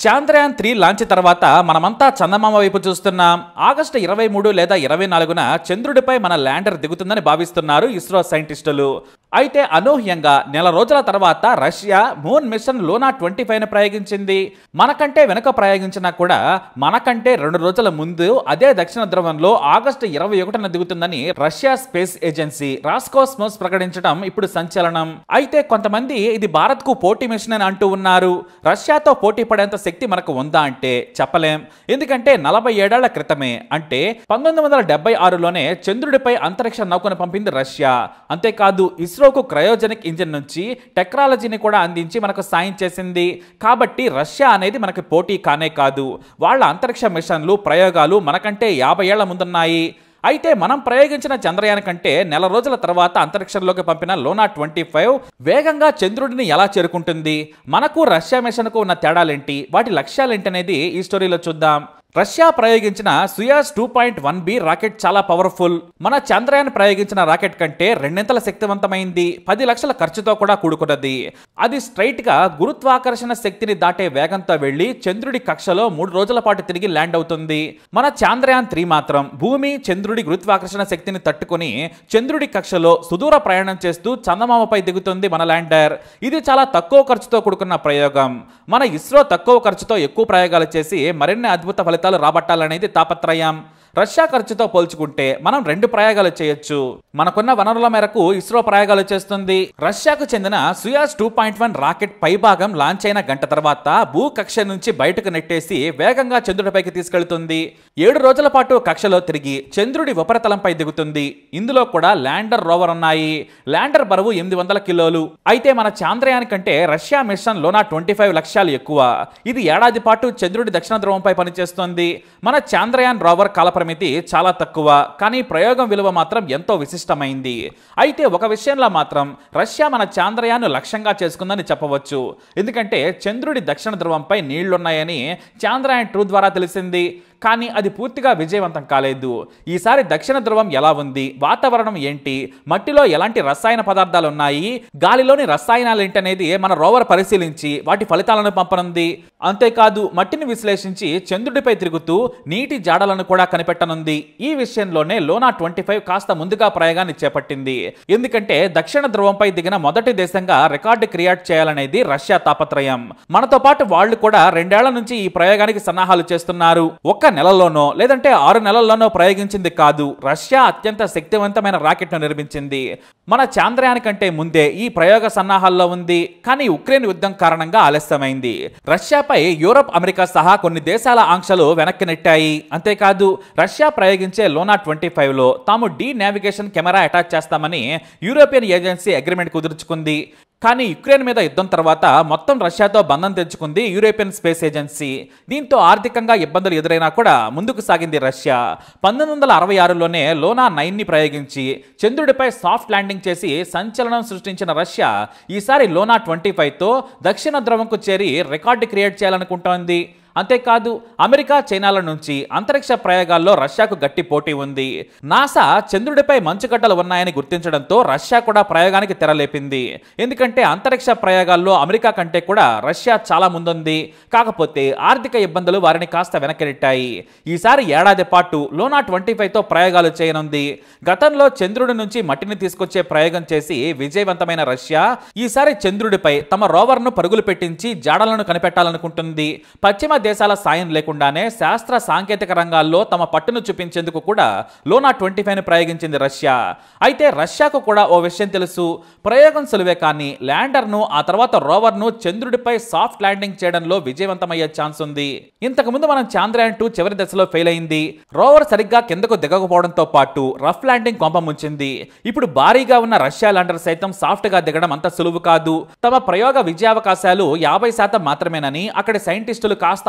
Chandrayaan three launch తర్వాత మనమంతా చందమామ వైపు చూస్తున్నాం ఆగస్టు ఇరవై మూడు లేదా ఇరవై నాలుగున చంద్రుడిపై మన ల్యాండర్ దిగుతుందని భావిస్తున్నారు ఇస్రో సైంటిస్టులు అయితే అనూహ్యంగా నెల రోజుల తర్వాత Russia moon mission Luna twenty five ను ప్రయోగించింది మనకంటే వెనుక ప్రయోగించినా కూడా మనకంటే రెండు రోజుల ముందు అదే దక్షిణ ధ్రువంలో ఆగస్టు ఇరవై ఒకటిన దిగుతుందని రష్యా స్పేస్ ఏజెన్సీ రాస్కోస్మోస్ ప్రకటించడం ఇప్పుడు సంచలనం అయితే కొంతమంది ఇది భారత్ కు పోటీ మిషన్ అని అంటూ ఉన్నారు రష్యాతో పోటీ పడేంత శక్తి మనకు ఉందా అంటే చెప్పలేం ఎందుకంటే నలభై ఏడేళ్ల క్రితమే అంటే పంతొమ్మిది వందల డెబ్బై ఆరులోనే చంద్రుడిపై అంతరిక్ష నౌకను పంపింది రష్యా అంతేకాదు ఇస్రోకు క్రయోజనిక్ ఇంజిన్ నుంచి టెక్నాలజీని కూడా అందించి మనకు సాయం చేసింది కాబట్టి రష్యా అనేది మనకి పోటీ కానే కాదు వాళ్ళ అంతరిక్ష మిషన్లు ప్రయోగాలు మనకంటే యాభై ఏళ్ల ముందున్నాయి అయితే మనం ప్రయోగించిన చంద్రయాన్ కంటే నెల రోజుల తర్వాత అంతరిక్షంలోకి పంపిన లోనా ట్వంటీ ఫైవ్ వేగంగా చంద్రుడిని ఎలా చేరుకుంటుంది మనకు రష్యా మిషన్కు ఉన్న తేడాలేంటి వాటి లక్ష్యాలేంటి అనేది ఈ స్టోరీలో చూద్దాం రష్యా ప్రయోగించిన Soyuz two point one B rocket చాలా పవర్ఫుల్ మన చంద్రయాన్ ప్రయోగించిన రాకెట్ కంటే రెండింతల శక్తివంతమైంది పది లక్షల ఖర్చుతో కూడా కూడుకున్నది అది స్ట్రైట్ గా గురుత్వాకర్షణ శక్తిని దాటే వేగంతో వెళ్లి చంద్రుడి కక్షలో మూడు రోజుల పాటు తిరిగి ల్యాండ్ అవుతుంది మన చాంద్రయాన్ త్రీ మాత్రం భూమి చంద్రుడి గురుత్వాకర్షణ శక్తిని తట్టుకుని చంద్రుడి కక్షలో సుదూర ప్రయాణం చేస్తూ చందమామపై దిగుతుంది మన ల్యాండర్ ఇది చాలా తక్కువ ఖర్చుతో కూడుకున్న ప్రయోగం మన ఇస్రో తక్కువ ఖర్చుతో ఎక్కువ ప్రయోగాలు చేసి మరిన్ని అద్భుత ఫలితాలు రాబట్టాలనేది తాపత్రయం రష్యా ఖర్చుతో పోల్చుకుంటే మనం రెండు ప్రయోగాలు చేయొచ్చు మనకున్న వనరుల మేరకు ఇస్రో ప్రయోగాలు చేస్తుంది రష్యాకు చెందిన Soyuz two point one rocket పైభాగం లాంచ్ అయిన గంట తర్వాత భూకక్ష నుంచి బయటకు నెట్టేసి వేగంగా చంద్రుడిపైకి తీసుకెళ్తుంది ఏడు రోజుల పాటు కక్షలో తిరిగి చంద్రుడి ఉపరితలంపై దిగుతుంది ఇందులో కూడా ల్యాండర్ రోవర్ ఉన్నాయి ల్యాండర్ బరువు ఎనిమిది వందల కిలోలు అయితే మన చాంద్రయాన్ కంటే Russia mission Luna twenty five లక్ష్యాలు ఎక్కువ ఇది ఏడాది పాటు చంద్రుడి దక్షిణ ధ్రువంపై పనిచేస్తోంది మన చాంద్రయాన్ రోవర్ కాలపరిమితి చాలా తక్కువ కానీ ప్రయోగం విలువ మాత్రం ఎంతో విశిష్టమైంది అయితే ఒక విషయంలో మాత్రం రష్యా మన చాంద్రయాన్ లక్ష్యంగా చేసుకుందని చెప్పవచ్చు ఎందుకంటే చంద్రుడి దక్షిణ ధ్రువంపై నీళ్లున్నాయని చాంద్రయాన్ టూ ద్వారా తెలిసింది కానీ అది పూర్తిగా విజయవంతం కాలేదు ఈసారి దక్షిణ ధ్రువం ఎలా ఉంది వాతావరణం ఏంటి మట్టిలో ఎలాంటి రసాయన పదార్థాలు ఉన్నాయి గాలిలోని రసాయనాలు ఏంటనేది మన రోవర్ పరిశీలించి వాటి ఫలితాలను పంపనుంది అంతేకాదు మట్టిని విశ్లేషించి చంద్రుడిపై తిరుగుతూ నీటి జాడలను కూడా కనిపెట్టనుంది ఈ విషయంలోనే లోనా ట్వంటీ ఫైవ్ కాస్త ముందుగా ప్రయోగాన్ని చేపట్టింది ఎందుకంటే దక్షిణ ధ్రువంపై దిగిన మొదటి దేశంగా రికార్డు క్రియేట్ చేయాలనేది రష్యా తాపత్రయం మనతో పాటు వాళ్ళు కూడా రెండేళ్ల నుంచి ఈ ప్రయోగానికి సన్నాహాలు చేస్తున్నారు ఒక్క నెలలోనో లేదంటే ఆరు నెలల్లోనో ప్రయోగించింది కాదు రష్యా అత్యంత శక్తివంతమైన రాకెట్ను నిర్మించింది మన చాంద్రయాన్ కంటే ముందే ఈ ప్రయోగ సన్నాహాల్లో ఉంది కానీ ఉక్రెయిన్ యుద్ధం కారణంగా ఆలస్యమైంది రష్యాపై యూరప్ అమెరికా సహా కొన్ని దేశాల ఆంక్షలు వెనక్కి నెట్టాయి అంతేకాదు రష్యా ప్రయోగించే లోనా ట్వంటీ ఫైవ్ లో తాము డీ నావిగేషన్ కెమెరా అటాచ్ చేస్తామని యూరోపియన్ ఏజెన్సీ అగ్రిమెంట్ కుదుర్చుకుంది కానీ యుక్రెయిన్ మీద యుద్ధం తర్వాత మొత్తం రష్యాతో బంధం తెచ్చుకుంది యూరోపియన్ స్పేస్ ఏజెన్సీ దీంతో ఆర్థికంగా ఇబ్బందులు ఎదురైనా కూడా ముందుకు సాగింది రష్యా పంతొమ్మిది వందల అరవై ఆరులోనే లోనా నైన్ని ప్రయోగించి చంద్రుడిపై సాఫ్ట్ ల్యాండింగ్ చేసి సంచలనం సృష్టించిన రష్యా ఈసారి లోనా ట్వంటీ ఫైవ్తో దక్షిణ ధ్రువంకు చేరి రికార్డు క్రియేట్ చేయాలనుకుంటోంది అంతేకాదు అమెరికా చైనాల నుంచి అంతరిక్ష ప్రయోగాల్లో రష్యాకు గట్టి పోటీ ఉంది నాసా చంద్రుడిపై మంచుగడ్డలు ఉన్నాయని గుర్తించడంతో రష్యా కూడా ప్రయోగానికి తెరలేపింది ఎందుకంటే అంతరిక్ష ప్రయోగాల్లో అమెరికా కంటే కూడా రష్యా చాలా ముందుంది కాకపోతే ఆర్థిక ఇబ్బందులు వారిని కాస్త వెనక్కినెట్టాయి ఈసారి ఏడాది పాటు లోనా ట్వంటీ తో ప్రయోగాలు చేయనుంది గతంలో చంద్రుడి నుంచి మట్టిని తీసుకొచ్చే ప్రయోగం చేసి విజయవంతమైన రష్యా ఈసారి చంద్రుడిపై తమ రోవర్ను పరుగులు పెట్టించి జాడలను కనిపెట్టాలనుకుంటుంది పశ్చిమ దేశాల సాయం లేకుండానే శాస్త్ర సాంకేతిక రంగాల్లో తమ పట్టును చూపించేందుకు కూడా లోనా ట్వంటీ ఫైవ్ ప్రయోగించింది రష్యా అయితే రష్యాకు కూడా ఓ విషయం తెలుసు ప్రయోగం సులువే కానీ ల్యాండర్ను ఆ తర్వాత రోవర్ను చంద్రుడిపై సాఫ్ట్ ల్యాండింగ్ చేయడంలో విజయవంతమయ్యే ఛాన్స్ ఉంది ఇంతకుముందు మనం చాంద్రయాన్ టూ చివరి దశలో ఫెయిల్ అయింది రోవర్ సరిగ్గా కిందకు దిగకపోవడంతో పాటు రఫ్ ల్యాండింగ్ కొంప ముంచింది ఇప్పుడు భారీగా ఉన్న రష్యా ల్యాండర్ సైతం సాఫ్ట్ గా దిగడం అంత సులువు కాదు తమ ప్రయోగ విజయావకాశాలు యాభై శాతం మాత్రమేనని అక్కడి సైంటిస్టులు కాస్త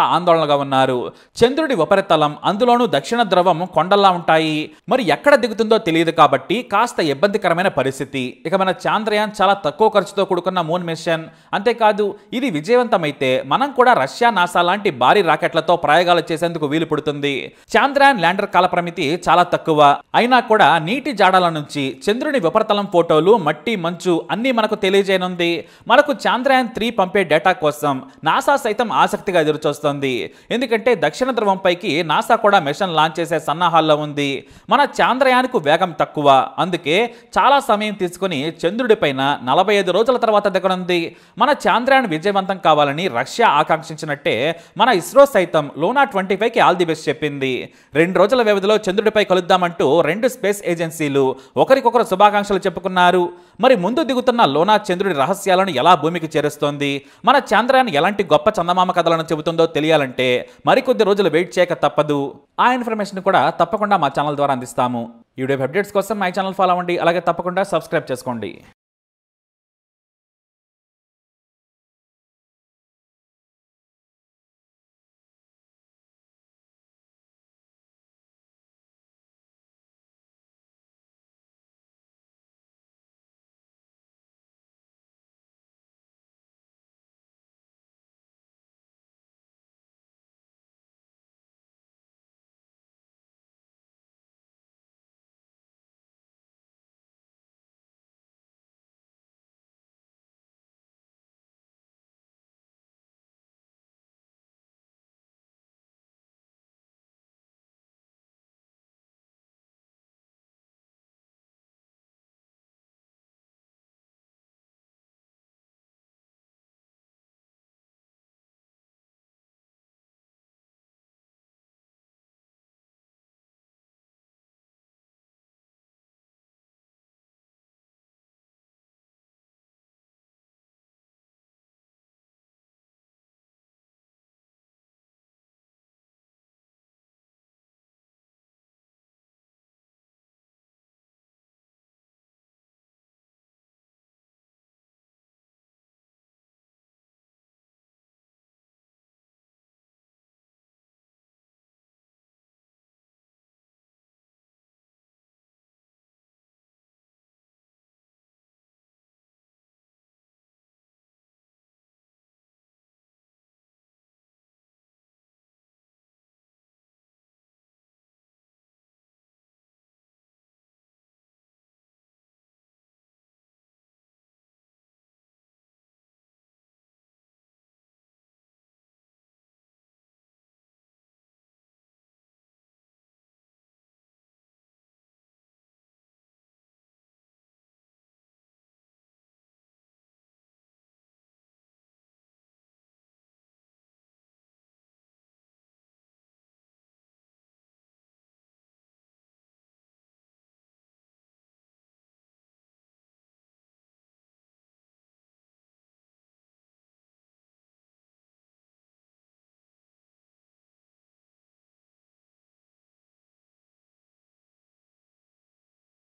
ఆందోళనగా ఉన్నారు చంద్రుడి ఉపరితలం అందులోనూ దక్షిణ ధ్రువం కొండల్లా ఉంటాయి మరి ఎక్కడ దిగుతుందో తెలియదు కాబట్టి కాస్త ఇబ్బందికరమైన పరిస్థితి ఇక మన చాంద్రయాన్ చాలా తక్కువ ఖర్చుతో కూడుకున్న మూన్ మిషన్ అంతేకాదు ఇది విజయవంతమైతే మనం కూడా రష్యా నాసా లాంటి భారీ రాకెట్లతో ప్రయోగాలు చేసేందుకు వీలు పడుతుంది చాంద్రయాన్ ల్యాండర్ కాలపరిమితి చాలా తక్కువ అయినా కూడా నీటి జాడల నుంచి చంద్రుని ఉపరితలం ఫోటోలు మట్టి మంచు అన్నీ మనకు తెలియజేయనుంది మనకు చాంద్రయాన్ త్రీ పంపే డేటా కోసం నాసా సైతం ఆసక్తిగా ఎదురుచూస్తోంది ఎందుకంటే దక్షిణ ధ్రువంపైకి నాసా కూడా మిషన్ లాంచ్ చేసే సన్నాహాల్లో ఉంది మన చాంద్రయాన్కు వేగం తక్కువ అందుకే చాలా సమయం తీసుకుని చంద్రుడిపైన నలభై ఐదు రోజుల తర్వాత దిగనుంది మన చాంద్రయాన్ విజయవంతం కావాలని రష్యా ఆకాంక్షించినట్టే మన ఇస్రో సైతం లోనా ట్వంటీ ఫైవ్కి ఆల్ ది బెస్ట్ చెప్పింది రెండు రోజుల వ్యవధిలో చంద్రుడిపై కలుద్దామంటూ రెండు స్పేస్ ఏజెన్సీలు ఒకరికొకరు శుభాకాంక్షలు చెప్పుకున్నారు మరి ముందు దిగుతున్న లోనా చంద్రుడి రహస్యాలను ఎలా భూమికి చేరుస్తోంది మన చంద్రయాన్ ఎలాంటి గొప్ప చందమామ కథలను చెబుతుందో తెలియాలంటే మరికొద్ది రోజులు వెయిట్ చేయక తప్పదు ఆ ఇన్ఫర్మేషన్ కూడా తప్పకుండా మా ఛానల్ ద్వారా అందిస్తాము ఈ వీడియో అప్డేట్స్ కోసం మా ఛానల్ ఫాలో అవ్వండి అలాగే తప్పకుండా సబ్స్క్రైబ్ చేసుకోండి